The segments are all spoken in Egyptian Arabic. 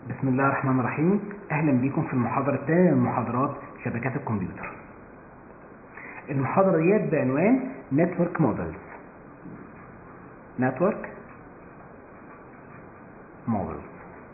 بسم الله الرحمن الرحيم اهلا بكم في المحاضرة الثانية من محاضرات شبكات الكمبيوتر المحاضرة ديت بعنوان Network Models Network Models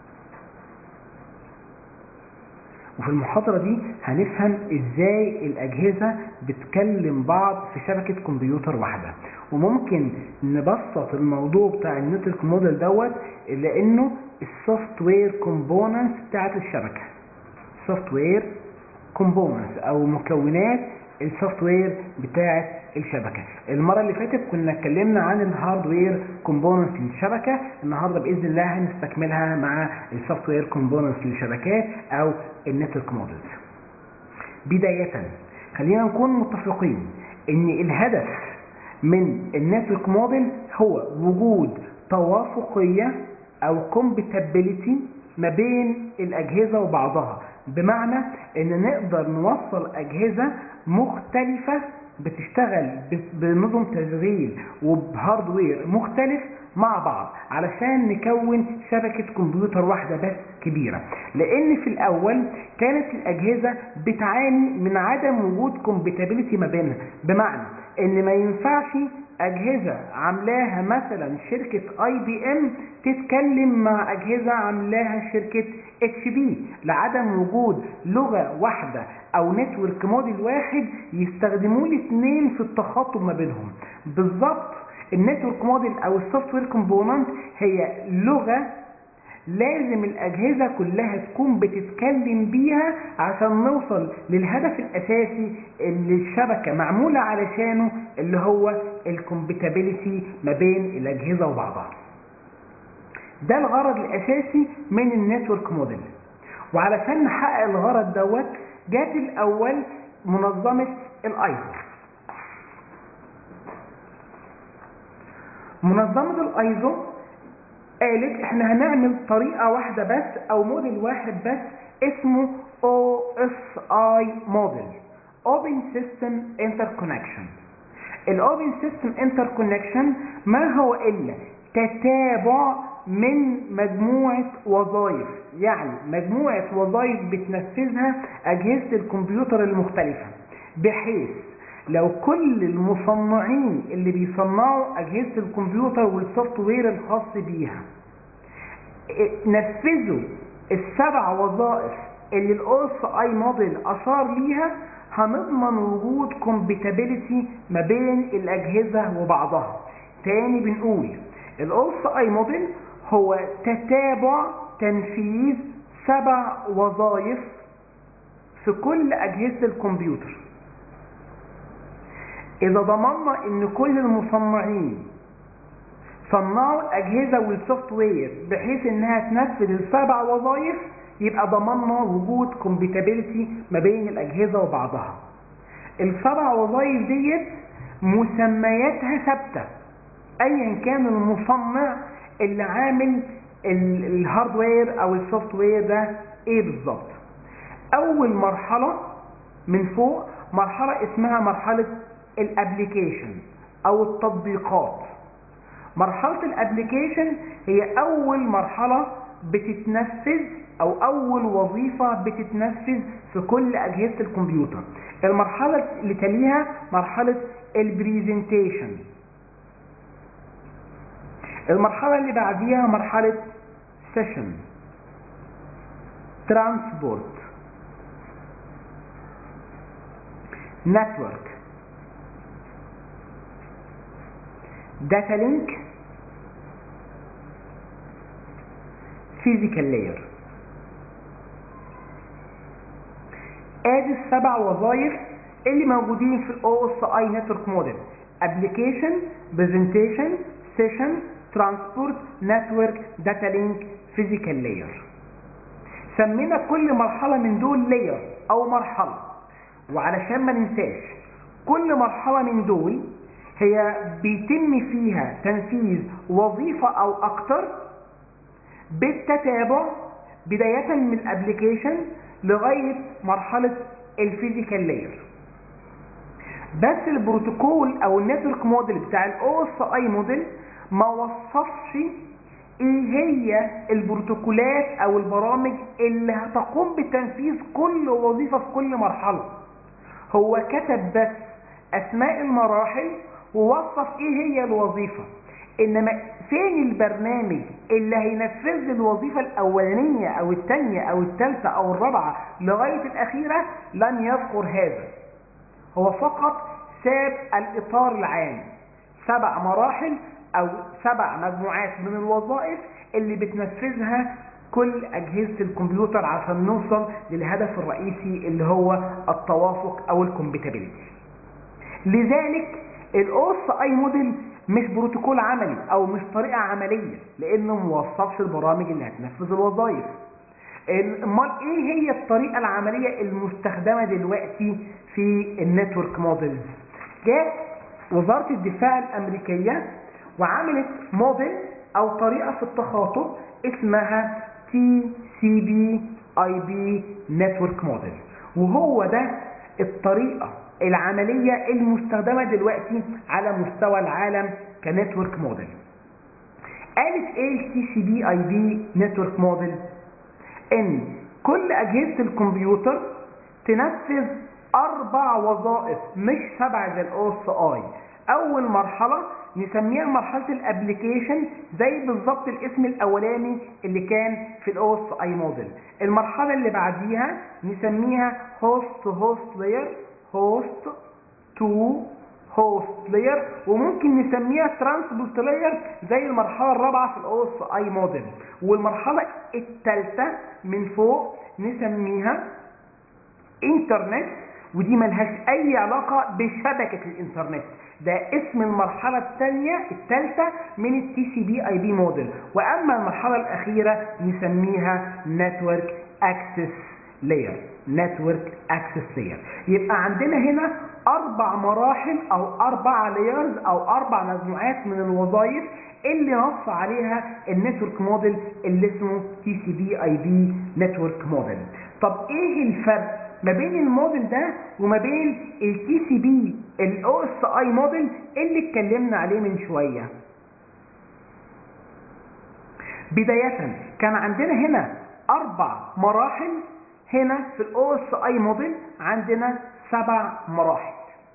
وفي المحاضرة دي هنفهم ازاي الاجهزة بتكلم بعض في شبكة كمبيوتر واحدة وممكن نبسط الموضوع بتاع النتورك موديل دوت لانه السوفت وير كومبوننتس بتاعت الشبكة سوفت وير كومبوننتس او مكونات السوفت وير بتاعت الشبكة المرة اللي فاتت كنا اتكلمنا عن الهاردوير كومبوننتس للشبكة النهاردة بإذن الله هنستكملها مع السوفت وير كومبوننتس للشبكات او النتورك موديلز بداية خلينا نكون متفقين ان الهدف من النتورك موديل هو وجود توافقية او compatibility ما بين الاجهزة وبعضها بمعنى ان نقدر نوصل اجهزة مختلفة بتشتغل بنظم تشغيل وبهاردوير مختلف مع بعض علشان نكون شبكة كمبيوتر واحدة بس كبيرة لان في الاول كانت الاجهزة بتعاني من عدم وجود كومباتيبيليتي ما بينها بمعنى ان ما ينفعش اجهزة عاملاها مثلا شركة اي بي ام تتكلم مع اجهزة عاملاها شركة اتش بي لعدم وجود لغة واحدة او نتورك موديل واحد يستخدموه الاثنين في التخاطب ما بينهم بالظبط النتورك موديل او السوفت وير كومبوننت هي لغة لازم الاجهزة كلها تكون بتتكلم بيها عشان نوصل للهدف الاساسي اللي الشبكة معمولة علشانه اللي هو الكومباتيبيليتي ما بين الاجهزة وبعضها ده الغرض الاساسي من النتورك موديل وعلشان نحقق الغرض دوت جات الاول منظمة الايزو منظمة الايزو قالت احنا هنعمل طريقة واحدة بس او موديل واحد بس اسمه OSI موديل Open System Interconnection الاوبن سيستم انتركونكشن ما هو الا تتابع من مجموعة وظائف يعني مجموعة وظائف بتنفذها اجهزة الكمبيوتر المختلفة بحيث لو كل المصنعين اللي بيصنعوا اجهزة الكمبيوتر والسوفت وير الخاص بيها نفذوا السبع وظائف اللي الاوس اي موديل اشار ليها هنضمن وجود كومباتيبيليتي ما بين الاجهزة وبعضها تاني بنقول الاوس اي موديل هو تتابع تنفيذ سبع وظائف في كل اجهزة الكمبيوتر اذا ضمننا ان كل المصنعين صنعوا اجهزة والسوفت وير بحيث انها تنفذ السبع وظائف يبقى ضمننا وجود كومباتيبيليتي ما بين الاجهزة وبعضها السبع وظائف ديت مسمياتها ثابتة ايا كان المصنع اللي عامل الهاردوير او السوفت وير ده ايه بالظبط اول مرحلة من فوق مرحلة اسمها مرحلة الابليكيشن او التطبيقات مرحلة الابليكيشن هي اول مرحلة بتتنفذ او اول وظيفة بتتنفذ في كل اجهزة الكمبيوتر المرحلة اللي تليها مرحلة البريزنتيشن المرحلة اللي بعديها مرحلة سيشن ترانسبورت نتورك داتا لينك فيزيكال لاير ادي السبع وظائف اللي موجودين في الاو اس اي نتورك موديل ابلكيشن برزنتيشن سيشن ترانسبورت نتورك داتا لينك فيزيكال لاير سمينا كل مرحله من دول لاير او مرحله وعلشان ما ننساش كل مرحله من دول هي بيتم فيها تنفيذ وظيفة او اكتر بالتتابع بداية من الابليكيشن لغاية مرحلة الفيزيكال لاير بس البروتوكول او النتورك موديل بتاع الاو اس اي موديل ما وصفش ايه هي البروتوكولات او البرامج اللي هتقوم بتنفيذ كل وظيفة في كل مرحلة هو كتب بس اسماء المراحل ووصف ايه هي الوظيفة انما فين البرنامج اللي هينفذ الوظيفة الاولانية او الثانية او الثالثة او الرابعة لغاية الاخيرة لم يذكر هذا هو فقط ساب الاطار العام سبع مراحل او سبع مجموعات من الوظائف اللي بتنفذها كل اجهزة الكمبيوتر عشان نوصل للهدف الرئيسي اللي هو التوافق او الكومبيتابيلتي لذلك الاوس اي موديل مش بروتوكول عملي او مش طريقة عملية لانه موصفش البرامج اللي هتنفذ الوظائف امال ايه هي الطريقة العملية المستخدمة دلوقتي في النتورك موديلز جاء وزارة الدفاع الامريكية وعملت موديل او طريقة في التخاطب اسمها تي سي بي اي بي نتورك موديل وهو ده الطريقة العملية المستخدمة دلوقتي على مستوى العالم كنتورك موديل قالت ايه التي سي بي اي بي نتورك موديل ان كل اجهزة الكمبيوتر تنفذ اربع وظائف مش سبع زي الاو اس اي اول مرحلة نسميها مرحلة الابليكيشن زي بالظبط الاسم الاولاني اللي كان في الاو اس اي موديل المرحلة اللي بعديها نسميها هوست هوست لاير هوست تو هوست لاير وممكن نسميها ترانسبورت لاير زي المرحلة الرابعة في الاو اس اي موديل والمرحلة الثالثة من فوق نسميها انترنت ودي ملهاش اي علاقة بشبكة الانترنت ده اسم المرحلة الثانية الثالثة من التي سي بي اي بي موديل واما المرحلة الاخيرة نسميها نتورك اكسس لاير نتورك اكسس لاير يبقى عندنا هنا اربع مراحل او اربع لايرز او اربع مجموعات من الوظائف اللي نص عليها النتورك موديل اللي اسمه تي سي بي اي بي نتورك موديل طب ايه الفرق ما بين الموديل ده وما بين التي سي بي الاو اس اي موديل اللي اتكلمنا عليه من شويه بدايه كان عندنا هنا اربع مراحل هنا في الاو اس اي موديل عندنا سبع مراحل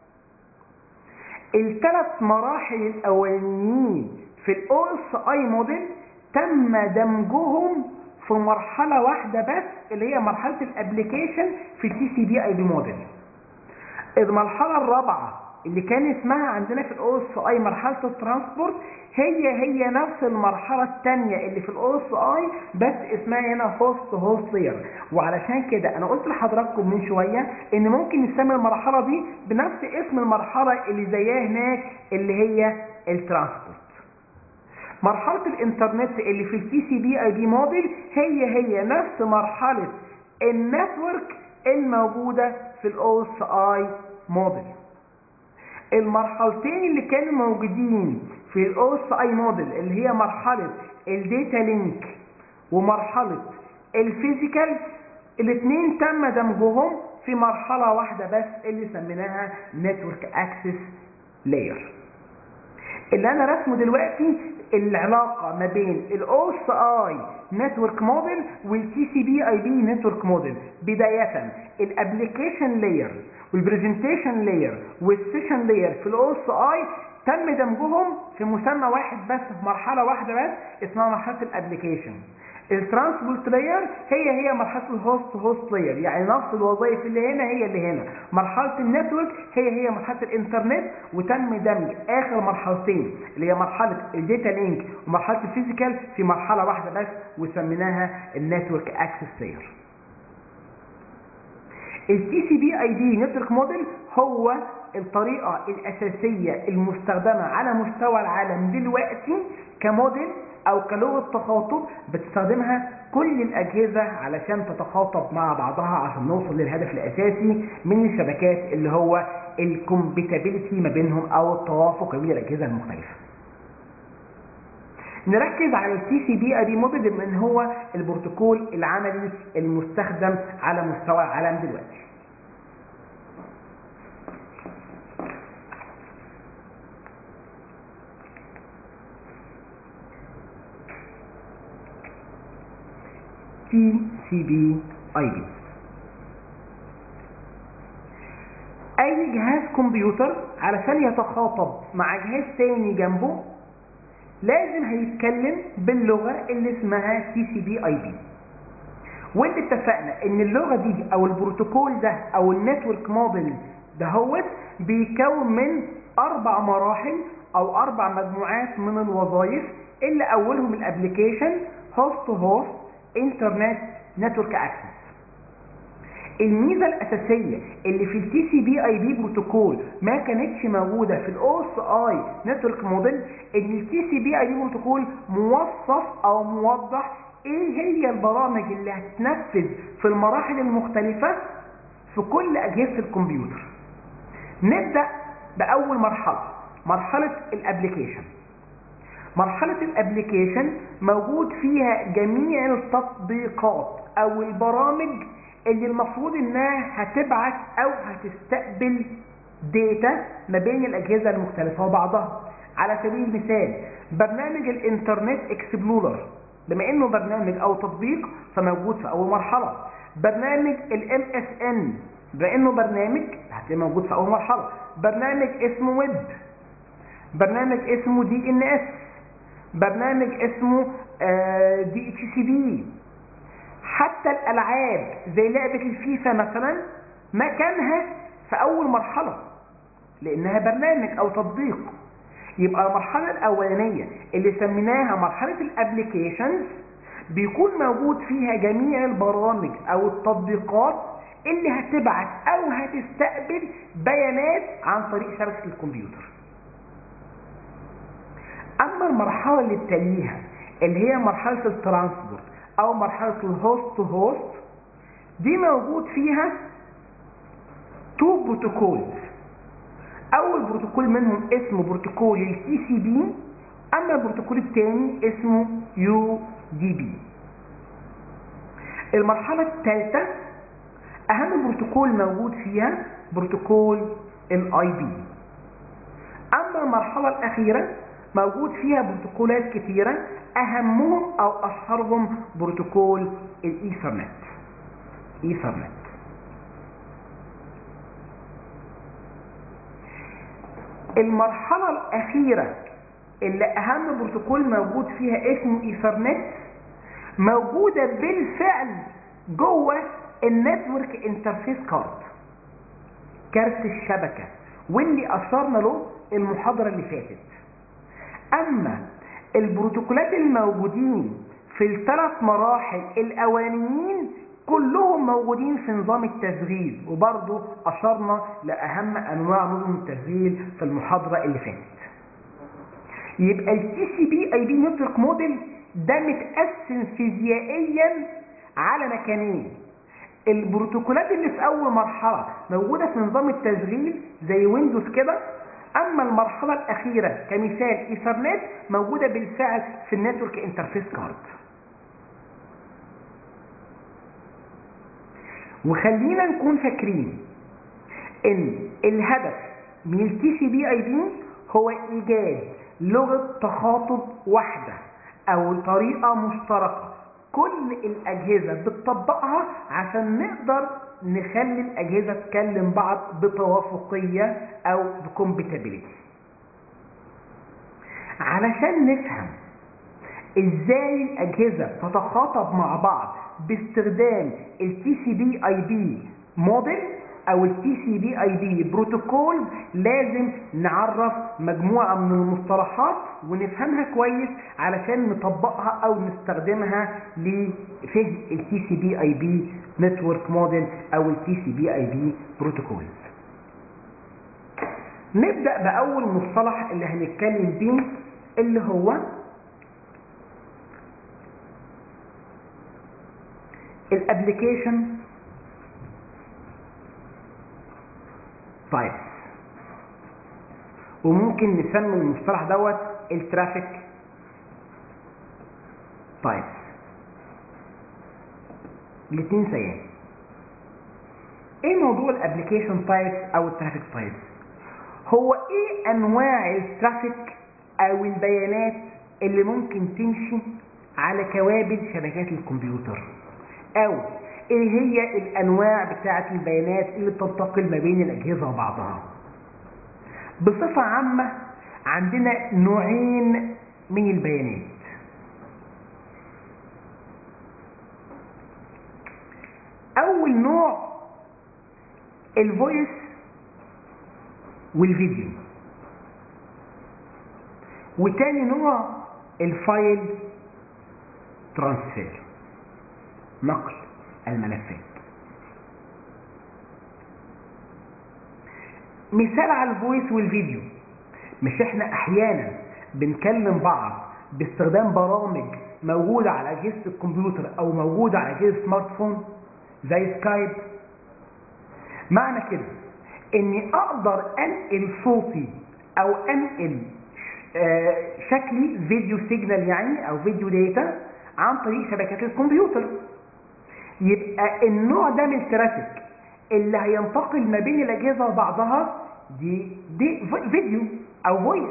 الثلاث مراحل الاولانيين في الاو اس اي موديل تم دمجهم في مرحلة واحدة بس اللي هي مرحلة الابليكيشن في التي سي بي اي بي موديل المرحلة الرابعة اللي كان اسمها عندنا في الاو اس اي مرحلة الترانسبورت هي هي نفس المرحلة الثانية اللي في الاو اس اي بس اسمها هنا هوست هوست لاير وعلشان كده انا قلت لحضراتكم من شوية ان ممكن نسمي المرحلة دي بنفس اسم المرحلة اللي زيها هناك اللي هي الترانسبورت مرحلة الانترنت اللي في التي سي بي اي بي موديل هي هي نفس مرحلة النتورك الموجودة في الاو اس اي موديل المرحلتين اللي كانوا موجودين في الاو اس اي موديل اللي هي مرحلة الداتا لينك ومرحلة الفيزيكال الاثنين تم دمجهم في مرحلة واحدة بس اللي سميناها نتورك اكسس لاير اللي انا رسمه دلوقتي العلاقة ما بين الاو اس اي نتورك موديل والتي سي بي اي بي نتورك موديل بداية الابليكيشن لاير والبرزنتيشن لاير والسيشن لاير في الاو اس اي تم دمجهم في مسمى واحد بس في مرحلة واحدة بس اسمها مرحلة الابليكيشن الترانسبورت لاير هي هي مرحله الهوست هوست لاير يعني نفس الوظائف اللي هنا هي اللي هنا مرحله النتورك هي هي مرحله الانترنت وتم دمج اخر مرحلتين اللي هي مرحله الداتا لينك ومرحله الفيزيكال في مرحله واحده بس وسميناها النتورك اكسس لاير التي سي بي اي دي نتورك موديل هو الطريقه الاساسيه المستخدمه على مستوى العالم دلوقتي كموديل او كلغه تخاطب بتستخدمها كل الاجهزه علشان تتخاطب مع بعضها عشان نوصل للهدف الاساسي من الشبكات اللي هو الكومبيتابيلتي ما بينهم او التوافق بين الاجهزه المختلفه نركز على التي سي بي اي بي موديل بما ان هو البروتوكول العملي المستخدم على مستوى العالم دلوقتي TCP IP اي جهاز كمبيوتر علشان يتخاطب مع جهاز تاني جنبه لازم هيتكلم باللغة اللي اسمها TCP IP واللي اتفقنا ان اللغة دي او البروتوكول ده او النتورك موديل دهوت بيكون من اربع مراحل او اربع مجموعات من الوظائف اللي اولهم الابليكيشن هوست تو هوست انترنت نتورك اكسس الميزه الاساسيه اللي في التي سي بي اي بي بروتوكول ما كانتش موجوده في الاو اس اي نتورك موديل ان التي سي بي اي بي بروتوكول موصف او موضح ايه هي البرامج اللي هتنفذ في المراحل المختلفه في كل اجهزه الكمبيوتر نبدا باول مرحله مرحله الابليكيشن مرحلة الابليكيشن موجود فيها جميع التطبيقات او البرامج اللي المفروض انها هتبعت او هتستقبل داتا ما بين الاجهزة المختلفة وبعضها على سبيل المثال برنامج الانترنت اكسبلورر بما انه برنامج او تطبيق فموجود في اول مرحلة برنامج الام اس ان بما انه برنامج هتلاقيه موجود في اول مرحلة برنامج اسمه ويب برنامج اسمه دي ان اس برنامج اسمه دي اتش سي بي حتى الالعاب زي لعبة الفيفا مثلا مكانها في اول مرحلة لانها برنامج او تطبيق يبقى المرحلة الاولانية اللي سميناها مرحلة الابليكيشنز بيكون موجود فيها جميع البرامج او التطبيقات اللي هتبعت او هتستقبل بيانات عن طريق شبكة الكمبيوتر اما المرحلة اللي تليها اللي هي مرحلة الترانسبورت او مرحلة الهوست تو هوست دي موجود فيها تو بروتوكولز اول بروتوكول منهم اسمه بروتوكول التي سي بي اما البروتوكول الثاني اسمه يو دي بي المرحلة الثالثة اهم بروتوكول موجود فيها بروتوكول الاي بي اما المرحلة الاخيرة موجود فيها بروتوكولات كثيرة اهمهم او اشهرهم بروتوكول الايثرنت ايثرنت المرحلة الاخيرة اللي اهم بروتوكول موجود فيها اسمه ايثرنت موجودة بالفعل جوه النتورك انترفيس كارد كارت الشبكة واللي اشرنا له المحاضرة اللي فاتت اما البروتوكولات الموجودين في الثلاث مراحل الاولانيين كلهم موجودين في نظام التشغيل وبرضه اشرنا لاهم انواع نظم التشغيل في المحاضرة اللي فاتت يبقى التي سي بي اي بي نتورك موديل ده متقسم فيزيائيا على مكانين البروتوكولات اللي في اول مرحلة موجودة في نظام التشغيل زي ويندوز كده اما المرحلة الاخيرة كمثال ايثرنت موجودة بالفعل في النتورك انترفيس كارد وخلينا نكون فاكرين ان الهدف من التي سي بي اي بي هو ايجاد لغة تخاطب واحدة او طريقة مشتركة كل الاجهزة بتطبقها عشان نقدر نخلي الاجهزة تكلم بعض بتوافقية او بكومباتيبيليتي علشان نفهم ازاي الاجهزة تتخاطب مع بعض باستخدام التي سي بي اي بي موديل او التي سي بي اي بي بروتوكول لازم نعرف مجموعة من المصطلحات ونفهمها كويس علشان نطبقها او نستخدمها لفهم التي سي بي اي بي نتورك موديل او التي سي بي اي بي بروتوكول نبدأ بأول مصطلح اللي هنتكلم بيه اللي هو الابليكيشن طيب وممكن نسمي المصطلح دوت الترافيك طيب الاثنين سيئين ايه موضوع الابليكيشن تايبس او الترافيك تايبس هو ايه انواع الترافيك او البيانات اللي ممكن تمشي على كوابل شبكات الكمبيوتر او ايه هي الانواع بتاعه البيانات اللي بتنتقل ما بين الاجهزه وبعضها بصفه عامه عندنا نوعين من البيانات اول نوع الفويس والفيديو وتاني نوع الفايل ترانسفير نقل الملفات مثال على الفويس والفيديو مش احنا احيانا بنكلم بعض باستخدام برامج موجودة على أجهزة الكمبيوتر أو موجودة على أجهزة سمارت فون زي سكايب معنى كده اني اقدر انقل صوتي او انقل شكلي فيديو سيجنال يعني او فيديو داتا عن طريق شبكات الكمبيوتر يبقى النوع ده من الترافيك اللي هينتقل ما بين الاجهزه وبعضها دي دي فيديو او فويس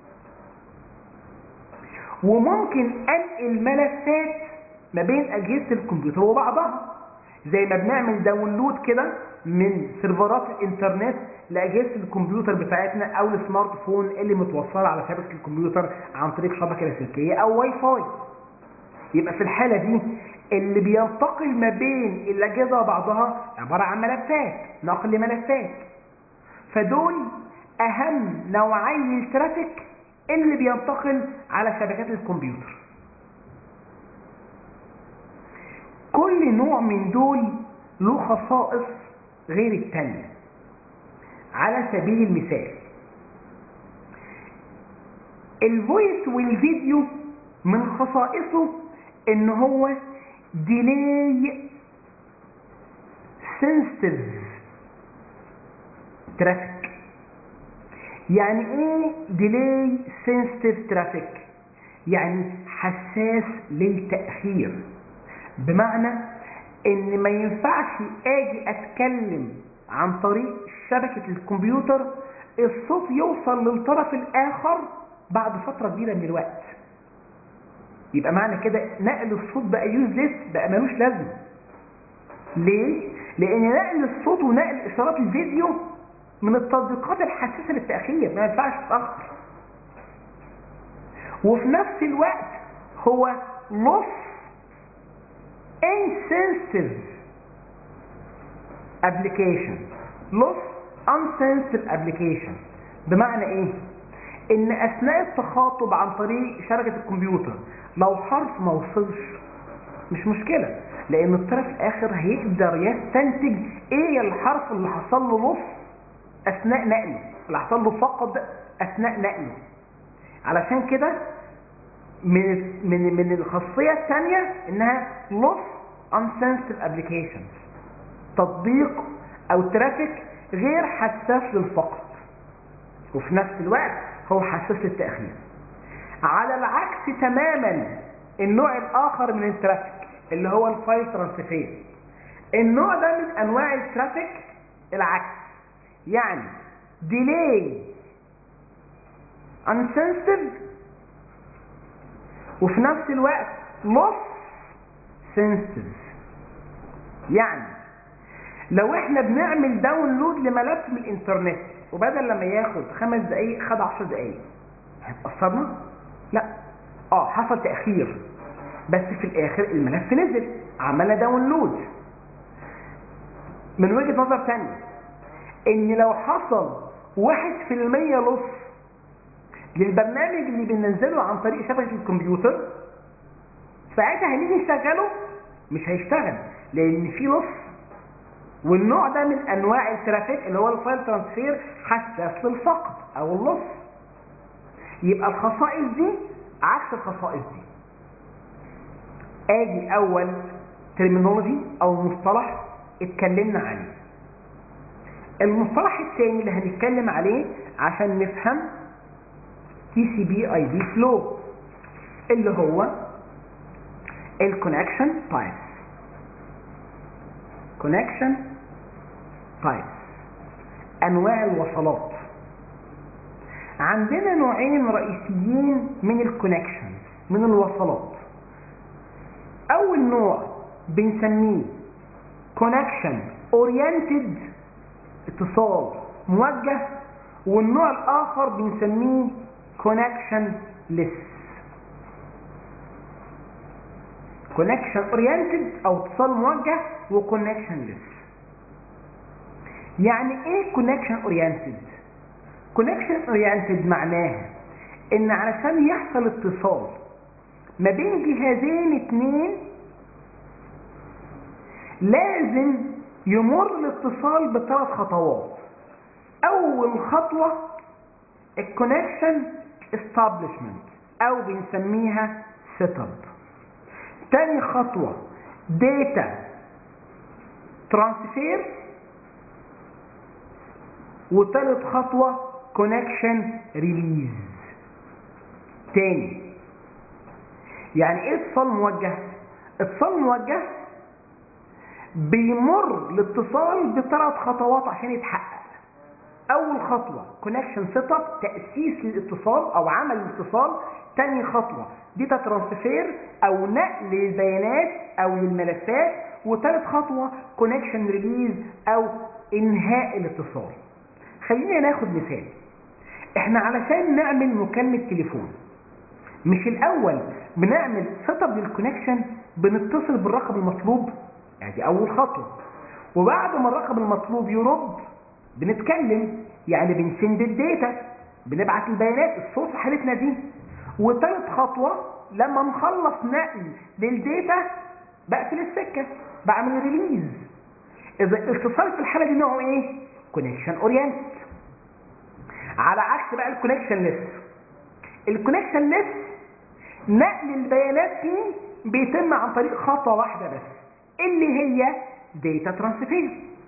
وممكن انقل ملفات ما بين اجهزه الكمبيوتر وبعضها زي ما بنعمل داونلود كده من سيرفرات الانترنت لاجهزه الكمبيوتر بتاعتنا او السمارت فون اللي متوصله على شبكه الكمبيوتر عن طريق شبكه لاسلكيه او واي فاي يبقى في الحاله دي اللي بينتقل ما بين الاجهزه وبعضها عباره عن ملفات نقل ملفات فدول اهم نوعي الترافيك اللي بينتقل على شبكات الكمبيوتر كل نوع من دول له خصائص غير التانية على سبيل المثال الفويس والفيديو من خصائصه ان هو ديلي سنسيتيف ترافيك يعني ايه ديلي سنسيتيف ترافيك يعني حساس للتأخير بمعنى ان ما ينفعش اجي اتكلم عن طريق شبكة الكمبيوتر الصوت يوصل للطرف الاخر بعد فترة كبيرة من الوقت يبقى معنى كده نقل الصوت بقى يوزلس بقى ملوش لازمة ليه؟ لان نقل الصوت ونقل اشارات الفيديو من التطبيقات الحساسة للتأخير ما ينفعش تتأخر وفي نفس الوقت هو loss insensitive application loss unsensitive application بمعنى ايه ان اثناء التخاطب عن طريق شبكة الكمبيوتر لو حرف ما وصلش مش مشكلة لان الطرف الاخر هيقدر يستنتج ايه الحرف اللي حصل له لص اثناء نقله اللي حصل له فقد اثناء نقله علشان كده من من من الخاصيه الثانيه انها loss unsensitive applications تطبيق او ترافيك غير حساس للفقد وفي نفس الوقت هو حساس للتاخير على العكس تماما النوع الاخر من الترافيك اللي هو الفايل ترانسفير النوع ده من انواع الترافيك العكس يعني ديلي unsensitive وفي نفس الوقت loss sensitive يعني لو احنا بنعمل داونلود لملف من الانترنت وبدل لما ياخد خمس دقايق خد عشر دقايق هتأثرنا؟ لا اه حصل تأخير بس في الاخر الملف نزل عملنا داونلود من وجهة نظر ثانيه ان لو حصل واحد في المية لص للبرنامج اللي بننزله عن طريق شبكة الكمبيوتر ساعتها هنيجي نشغله مش هيشتغل لان في لص والنوع ده من انواع الترافيك اللي هو الفايل ترانسفير حساس للفقد او اللص يبقى الخصائص دي عكس الخصائص دي ادي اول ترمينولوجي او مصطلح اتكلمنا عليه المصطلح الثاني اللي هنتكلم عليه عشان نفهم تي سي بي اي دي فلو اللي هو الكونكشن تايب كونكشن تايب انواع الوصلات عندنا نوعين رئيسيين من الكونكشن من الوصلات اول نوع بنسميه connection oriented اتصال موجه والنوع الاخر بنسميه connection less connection oriented او اتصال موجه وconnection less يعني ايه connection oriented connection oriented معناها ان علشان يحصل اتصال ما بين جهازين اتنين لازم يمر الاتصال بثلاث خطوات اول خطوة الكونكشن establishment او بنسميها سيت اب تاني خطوة داتا ترانسفير وتالت خطوة كونكشن ريليز تاني يعني ايه اتصال موجه اتصال موجه بيمر الاتصال بثلاث خطوات عشان يتحقق اول خطوة كونكشن سيت اب تأسيس للاتصال او عمل الاتصال تاني خطوة داتا ترانسفير او نقل البيانات او الملفات وثالث خطوة كونكشن ريليز او انهاء الاتصال خلينا ناخد مثال احنا علشان نعمل مكالمة تليفون مش الاول بنعمل سيت اب للكونكشن بنتصل بالرقم المطلوب يعني دي اول خطوة وبعد ما الرقم المطلوب يرد بنتكلم يعني بنسند الداتا بنبعت البيانات الصوت في حالتنا دي وثالث خطوة لما نخلص نقل للداتا بقفل السكة بعمل ريليز اذا الاتصال في الحالة دي نوعه ايه كونكشن اورينت على عكس بقى الكونكشن ليس الكونكشن ليس نقل البيانات فيه بيتم عن طريق خطوة واحدة بس اللي هي داتا ترانسفير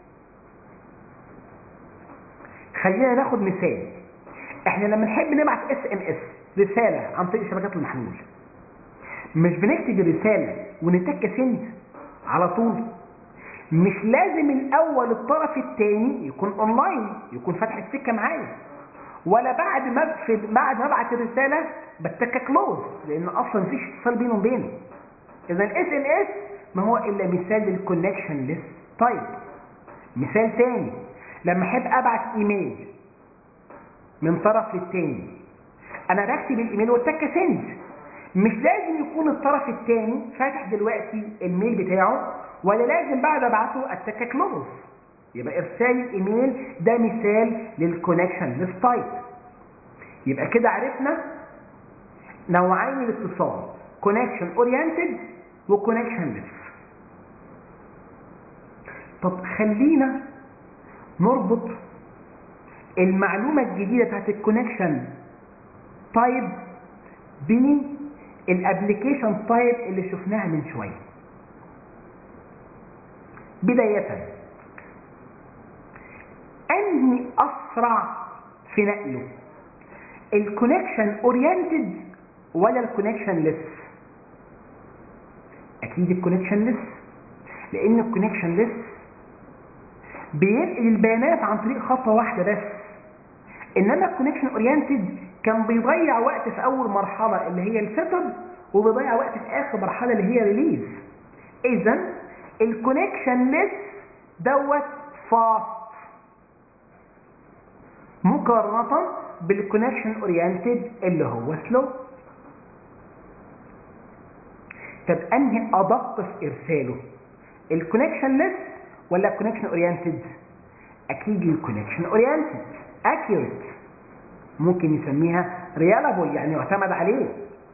خلينا ناخد مثال احنا لما نحب نبعت اس ام اس رسالة عن طريق شبكات المحمول مش بنكتب الرسالة ونتك سند على طول مش لازم الاول الطرف الثاني يكون اونلاين يكون فاتح السكه معايا ولا بعد ما اقفل بعد ما ابعت الرساله بتك كلوز لان اصلا مفيش اتصال بينه وبينه اذا الاس ام اس ما هو الا مثال للكونكشن ليس طيب مثال تاني لما احب ابعت ايميل من طرف للتاني انا بكتب الايميل والتك سند مش لازم يكون الطرف الثاني فاتح دلوقتي الميل بتاعه ولا لازم بعد ابعته اتك كلوز يبقى ارسال الايميل ده مثال للكونكشن ليس تايب يبقى كده عرفنا نوعين الاتصال كونكشن اورينتد وكونكشن ليس طب خلينا نربط المعلومة الجديدة بتاعت الكونكشن تايب بالابلكيشن تايب اللي شفناها من شويه بداية أنهي أسرع في نقله الكونكشن اورينتد ولا الكونكشن ليس أكيد الكونكشن ليس لأن الكونكشن ليس بينقل البيانات عن طريق خطوة واحدة بس إنما الكونكشن اورينتد كان بيضيع وقت في أول مرحلة اللي هي السيت اب وبيضيع وقت في آخر مرحلة اللي هي ريليز إذا الكونكشن ليس دوت فاست مقارنة بالكونكشن اورينتد اللي هو سلو طب انهي ادق في ارساله الكونكشن ليس ولا الكونكشن اورينتد اكيد الكونكشن اورينتد اكيوريت ممكن يسميها ريالابل يعني يعتمد عليه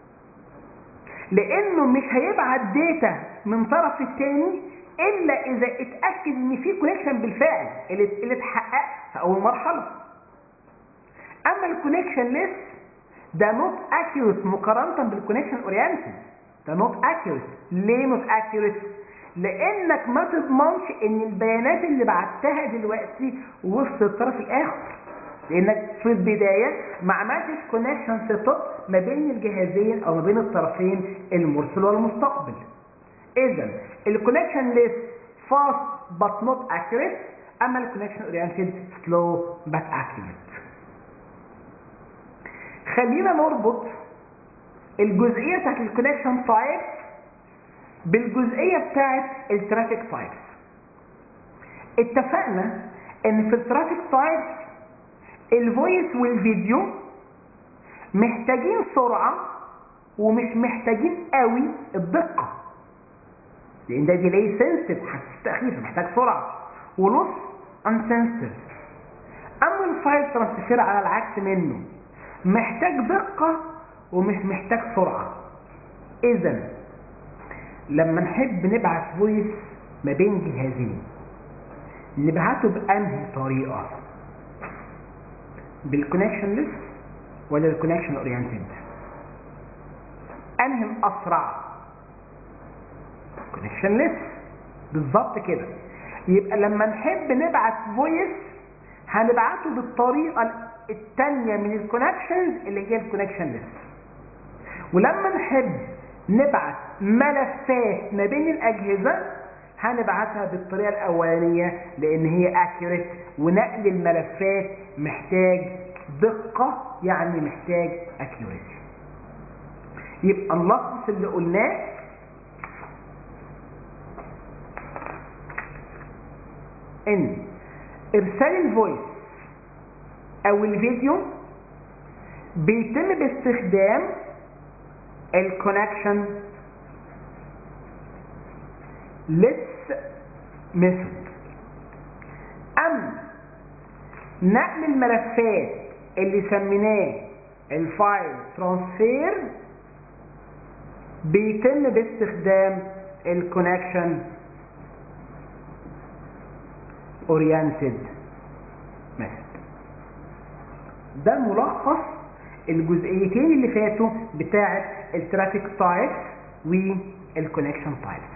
لانه مش هيبعت داتا من طرف الثاني الا اذا اتاكد ان في كونكشن بالفعل اللي اللي اتحقق في اول مرحله اما الكونكشن ليس ده نوت اكيوريت مقارنه بالكونكشن اورينتد ده نوت اكيوريت ليه نوت اكيوريت لانك ما تضمنش ان البيانات اللي بعتها دلوقتي وسط الطرف الاخر لانك في البدايه ما عملتش كونكشن سيت اب ما بين الجهازين او ما بين الطرفين المرسل والمستقبل اذا الكونكشن ليس فاست but not accurate اما الكونكشن اورينتد slow but accurate خلينا نربط الجزئيه بتاعت الكونكشن تايب بالجزئية بتاعت الترافيك تايبس اتفقنا ان في الترافيك تايبس الفويس والفيديو محتاجين سرعة ومش محتاجين قوي الدقة لان ده ديلي سنسيتيف حساس تأخير محتاج سرعة ونص انسنسيتيف اما الفايل ترانسفير على العكس منه محتاج دقة ومش محتاج سرعة اذا لما نحب نبعت فويس ما بين جهازين نبعته بأنهي طريقة بالكونكشن ليس ولا الكونكشن اورينتد انهي الاسرع كونكشن ليس بالظبط كده يبقى لما نحب نبعت فويس هنبعته بالطريقة التانية من الكونكشنز اللي هي الكونكشن ليس ولما نحب نبعت ملفات ما بين الأجهزة هنبعتها بالطريقة الأولانية لأن هي accurate ونقل الملفات محتاج دقة يعني محتاج accuracy يبقى نلخص اللي قلناه ان ارسال الفويس او الفيديو بيتم باستخدام الكونكشن لس ميثود اما نقل الملفات اللي سميناه الفايل ترانسفير بيتم باستخدام الكونكشن oriented method ده ملخص الجزئيتين اللي فاتوا بتاعه الترافيك تايبس والكونكشن تايبس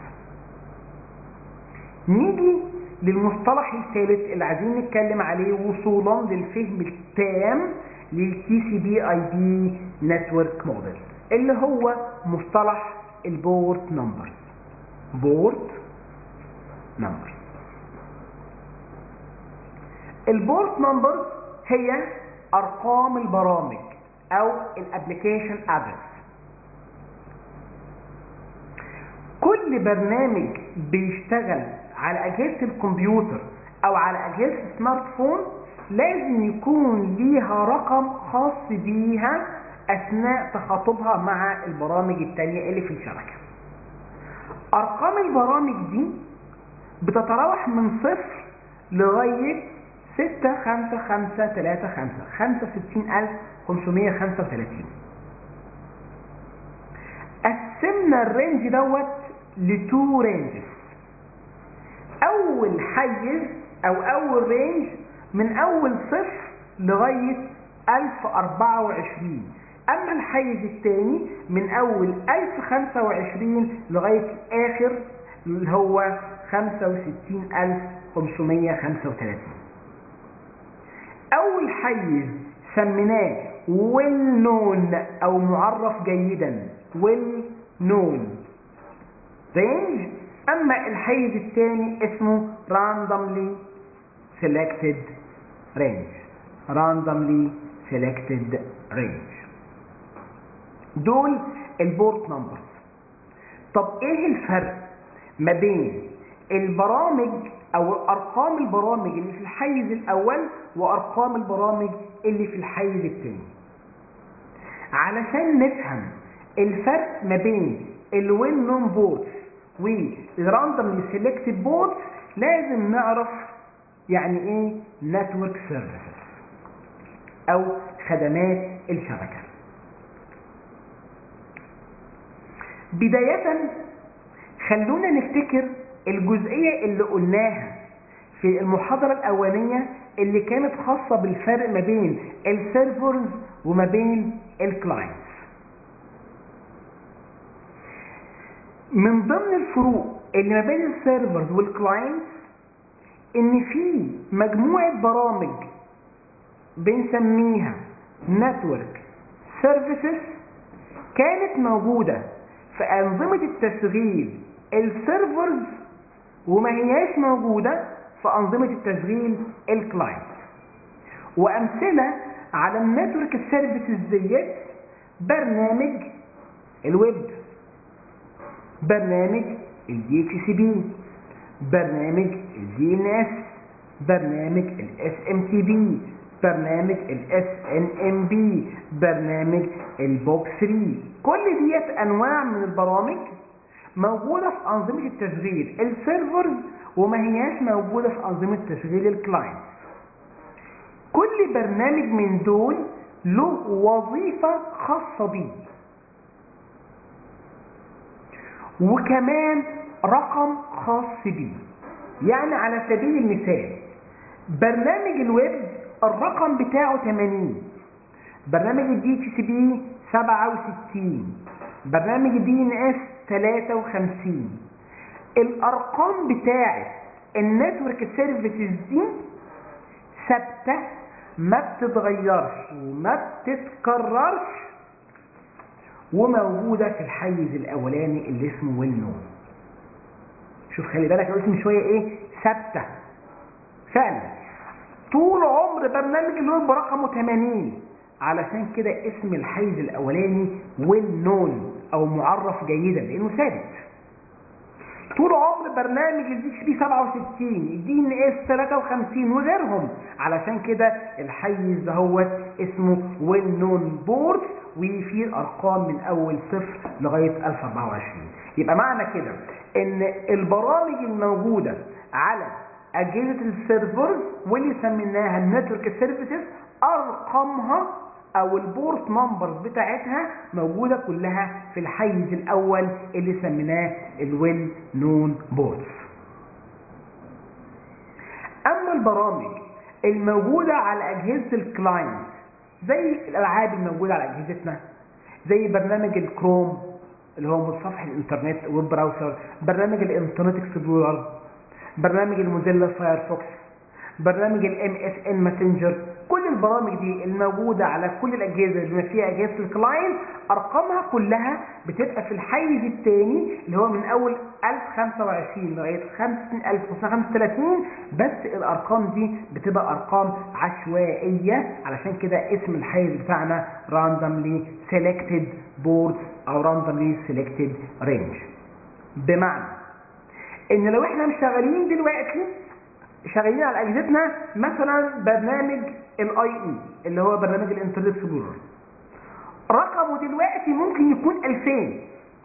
نيجي للمصطلح الثالث اللي عايزين نتكلم عليه وصولا للفهم التام للتي سي بي اي بي نتورك موديل اللي هو مصطلح البورت نمبر بورت نمبر البورت نمبر هي ارقام البرامج او الابلكيشن ادرس كل برنامج بيشتغل على اجهزه الكمبيوتر او على اجهزه السمارت فون لازم يكون ليها رقم خاص بيها اثناء تخاطبها مع البرامج التانية اللي في الشبكة ارقام البرامج دي بتتراوح من صفر لغاية ستة خمسة خمسة تلاتة خمسة خمسة ستين ألف خمسمية خمسة وتلاتين قسمنا الرينج دوت لتو رينجز أول حيز أو أول رينج من أول صفر لغاية ألف أربعة وعشرين أما الحيز الثاني من أول ألف خمسة وعشرين لغاية الآخر اللي هو خمسة وستين ألف خمسمية خمسة وتلاتين أول حيز سميناه well known أو معرف جيدا well known range أما الحيز الثاني اسمه randomly selected range randomly selected range دول البورت نمبرز طب ايه الفرق ما بين البرامج او ارقام البرامج اللي في الحيز الاول وارقام البرامج اللي في الحيز الثاني علشان نفهم الفرق ما بين الويل نون بوتس والراندوملي سيلكتد بوتس لازم نعرف يعني ايه نتورك سيرفيسز او خدمات الشبكه بدايه خلونا نفتكر الجزئية اللي قلناها في المحاضرة الأولانية اللي كانت خاصة بالفرق ما بين السيرفرز وما بين الكلاينتس من ضمن الفروق اللي ما بين السيرفرز والكلاينتس ان في مجموعة برامج بنسميها نتورك سيرفيسز كانت موجودة في أنظمة التشغيل السيرفرز وما هياش موجودة في أنظمة التشغيل الكلاينت وأمثلة على النتورك سيرفيسز ديت برنامج الويب برنامج الدي اتش سي بي برنامج الدي ان اس برنامج الاس ام تي بي برنامج الاس ان ام بي برنامج البوك 3 كل ديت انواع من البرامج موجودة في أنظمة التشغيل السيرفرز وما هياش موجودة في أنظمة تشغيل الكلاينت كل برنامج من دول له وظيفة خاصة بيه وكمان رقم خاص بيه يعني على سبيل المثال برنامج الويب الرقم بتاعه 80 برنامج الدي اتش سي بي 67 برنامج الدي ان اس 53 الارقام بتاعه النتورك سيرفيسز دي ثابته ما بتتغيرش وما بتتكررش وموجوده في الحيز الاولاني اللي اسمه ويل نون شوف خلي بالك الاسم شويه ايه ثابته فعلا طول عمر برنامج الويب برقمه 80 علشان كده اسم الحيز الاولاني ويل نون او معرف جيدا لانه ثابت طول عمر برنامج الدي اتش بي 67 الدي ان اس 53 وغيرهم علشان كده الحيز دهوت اسمه ويل نون بورد وفيه الارقام من اول صفر لغايه 1024 يبقى معنى كده ان البرامج الموجوده على اجهزه السيرفرز واللي سميناها النتورك سيرفيسز ارقامها او البورت نمبرز بتاعتها موجودة كلها في الحيز الاول اللي سميناه الويل نون بورتس اما البرامج الموجودة على اجهزة الكلاينت زي الالعاب الموجودة على اجهزتنا زي برنامج الكروم اللي هو متصفح الانترنت ويب براوسر برنامج الانترنت اكسبلورر برنامج الموزيلا فايرفوكس برنامج الام اس ان ماسنجر كل البرامج دي الموجودة على كل الأجهزة اللي فيها أجهزة الكلاينت أرقامها كلها بتبقى في الحيز الثاني اللي هو من أول 1025 لغاية 50535 بس الأرقام دي بتبقى أرقام عشوائية علشان كده اسم الحيز بتاعنا randomly selected boards أو randomly selected range بمعنى إن لو إحنا مشغلين دلوقتي شغالين على اجهزتنا مثلا برنامج الاي اي اللي هو برنامج الانترنت اكسبلورر رقمه دلوقتي ممكن يكون 2000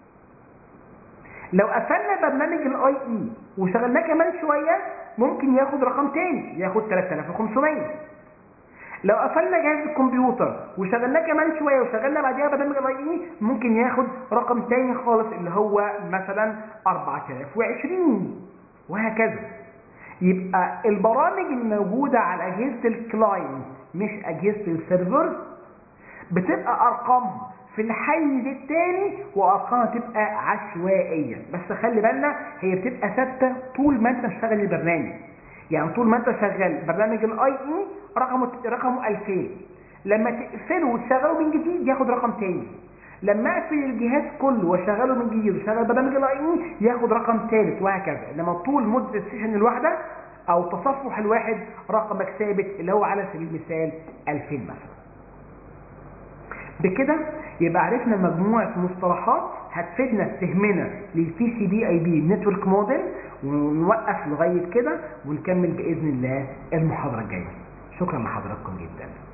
لو قفلنا برنامج الاي اي وشغلناه كمان شويه ممكن ياخد رقم تاني ياخد 3500 لو قفلنا جهاز الكمبيوتر وشغلناه كمان شويه وشغلنا بعديها برنامج الاي اي ممكن ياخد رقم تاني خالص اللي هو مثلا 4020 وهكذا يبقى البرامج الموجودة على أجهزة الكلاينت مش أجهزة السيرفر بتبقى أرقامها في الحيز الثاني وأرقامها تبقى عشوائية بس خلي بالنا هي بتبقى ثابتة طول ما أنت مشغل البرنامج يعني طول ما أنت شغال برنامج الاي اي رقمه رقمه 2000 لما تقفله وتشغله من جديد ياخد رقم تاني لما اقفل الجهاز كله واشغله من جديد واشغل برنامج الاي اي ياخد رقم ثالث وهكذا انما طول مده السيشن الواحده او تصفح الواحد رقمك ثابت اللي هو على سبيل المثال 2000 مثلا بكده يبقى عرفنا مجموعه مصطلحات هتفيدنا في فهمنا للبي سي بي اي بي نتورك موديل ونوقف لغايه كده ونكمل باذن الله المحاضره الجايه شكرا لحضراتكم جدا